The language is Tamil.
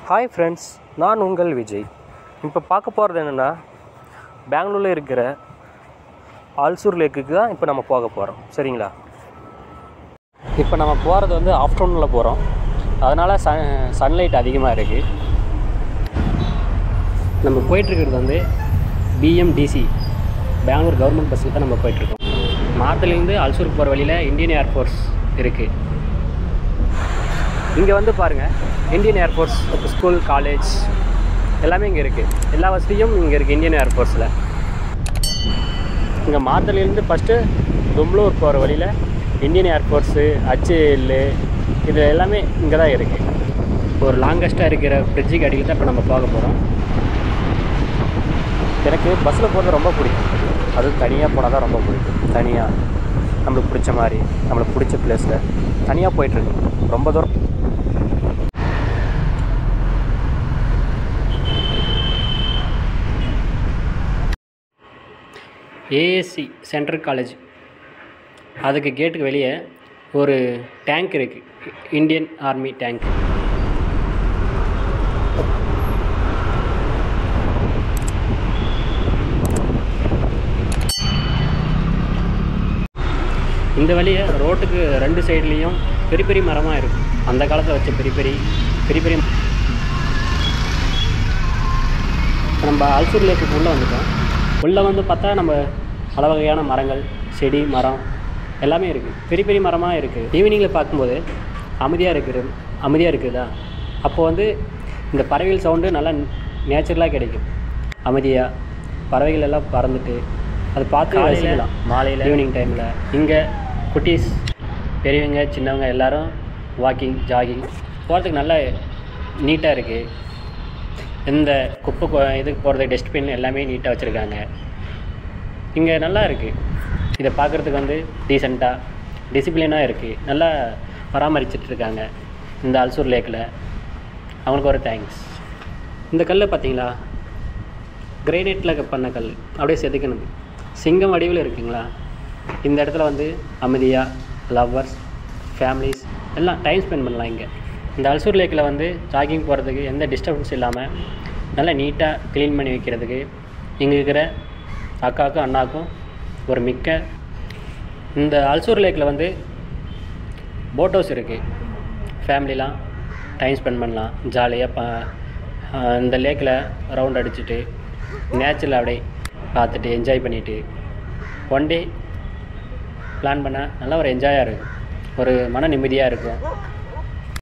ஹாய் ஃப்ரெண்ட்ஸ் நான் உங்கள் விஜய் இப்போ பார்க்க போகிறது என்னென்னா பெங்களூரில் இருக்கிற ஆல்சூர் லேக்குக்கு தான் இப்போ நம்ம போக போகிறோம் சரிங்களா இப்போ நம்ம போகிறது வந்து ஆஃப்டர்நூனில் போகிறோம் அதனால் சன் சன்லைட் அதிகமாக இருக்குது நம்ம போயிட்டுருக்கிறது வந்து பிஎம்டிசி பெங்களூர் கவர்மெண்ட் பஸ்ஸில் தான் நம்ம போயிட்டுருக்கோம் மார்த்தலேருந்து அல்சூருக்கு போகிற வழியில் இந்தியன் ஏர்ஃபோர்ஸ் இருக்குது இங்கே வந்து பாருங்கள் இந்தியன் ஏர்ஃபோர்ஸ் ஸ்கூல் காலேஜ் எல்லாமே இங்கே இருக்குது எல்லா வசதியும் இங்கே இருக்குது இந்தியன் ஏர்ஃபோர்ஸில் இங்கே மாத்தலேருந்து ஃபஸ்ட்டு பெங்களூர் போகிற வழியில் இந்தியன் ஏர்ஃபோர்ஸு ஹச்ஏஎல்லு இது எல்லாமே இங்கே தான் இருக்குது ஒரு லாங்கஸ்ட்டாக இருக்கிற பிரிட்ஜுக்கு அடியில் தான் இப்போ நம்ம போக போகிறோம் எனக்கு பஸ்ஸில் போகிறது ரொம்ப பிடிக்கும் அது தனியாக போனால் தான் ரொம்ப பிடிக்கும் தனியாக நம்மளுக்கு பிடிச்ச மாதிரி நம்மளுக்கு பிடிச்ச பிளேஸில் தனியாக போயிட்டுருக்கு ரொம்ப தூரம் ஏஎஸ்சி சென்ட்ரல் காலேஜ் அதுக்கு கேட்டுக்கு வெளியே ஒரு டேங்க் இருக்குது இந்தியன் ஆர்மி டேங்க் இந்த வழியை ரோட்டுக்கு ரெண்டு சைட்லேயும் பெரிய பெரிய மரமாக இருக்கும் அந்த காலத்தில் வச்ச பெரிய பெரிய பெரிய பெரிய இப்ப நம்ம அல்சூர் லேக்குக்கு உள்ளே வந்துட்டோம் உள்ளே வந்து பார்த்தா நம்ம பல வகையான மரங்கள் செடி மரம் எல்லாமே இருக்குது பெரிய பெரிய மரமாக இருக்குது ஈவினிங்கில் பார்க்கும்போது அமைதியாக இருக்குது அமைதியாக இருக்குதா அப்போ வந்து இந்த பறவைகள் சவுண்டு நல்லா நேச்சுரலாக கிடைக்கும் அமைதியாக பறவைகள் எல்லாம் பறந்துட்டு அது பார்த்து ரசிக்கலாம் மாலையில் ஈவினிங் டைமில் இங்கே குட்டீஸ் பெரியவங்க சின்னவங்க எல்லாரும் வாக்கிங் ஜாகிங் போகிறதுக்கு நல்லா நீட்டாக இருக்குது எந்த குப்பை கொ- இதுக்கு போகிறது டஸ்ட்பின் எல்லாமே நீட்டாக வச்சுருக்காங்க இங்கே நல்லா இருக்குது இதை பார்க்குறதுக்கு வந்து டீசெண்டாக டிசிப்ளினாக இருக்குது நல்லா பராமரிச்சிட்டு இருக்காங்க இந்த அல்சூர் லேக்கில் அவங்களுக்கு ஒரு தேங்க்ஸ் இந்த கல் பார்த்தீங்களா கிரைனைட்டில் பண்ண கல் அப்படியே செதுக்கினது சிங்கம் வடிவில் இருக்குங்களா இந்த இடத்துல வந்து அமைதியாக லவ்வர்ஸ் ஃபேமிலிஸ் எல்லாம் டைம் ஸ்பெண்ட் பண்ணலாம் இங்கே இந்த அல்சூர் லேக்கில் வந்து ஜாகிங் போகிறதுக்கு எந்த டிஸ்டர்பன்ஸ் இல்லாமல் நல்லா நீட்டாக க்ளீன் பண்ணி வைக்கிறதுக்கு இங்கே இருக்கிற அக்காவுக்கும் அண்ணாக்கும் ஒரு மிக்க இந்த அல்சூர் லேக்கில் வந்து போட் ஹவுஸ் இருக்குது ஃபேமிலிலாம் டைம் ஸ்பெண்ட் பண்ணலாம் ஜாலியாக ப ஆஹ் இந்த லேக்கில் ரவுண்ட் அடிச்சுட்டு நேச்சுரல் அப்படியே பார்த்துட்டு என்ஜாய் பண்ணிவிட்டு ஒன் டே பிளான் பண்ணால் நல்லா ஒரு என்ஜாயாக இருக்கும் ஒரு மன நிம்மதியாக இருக்கும்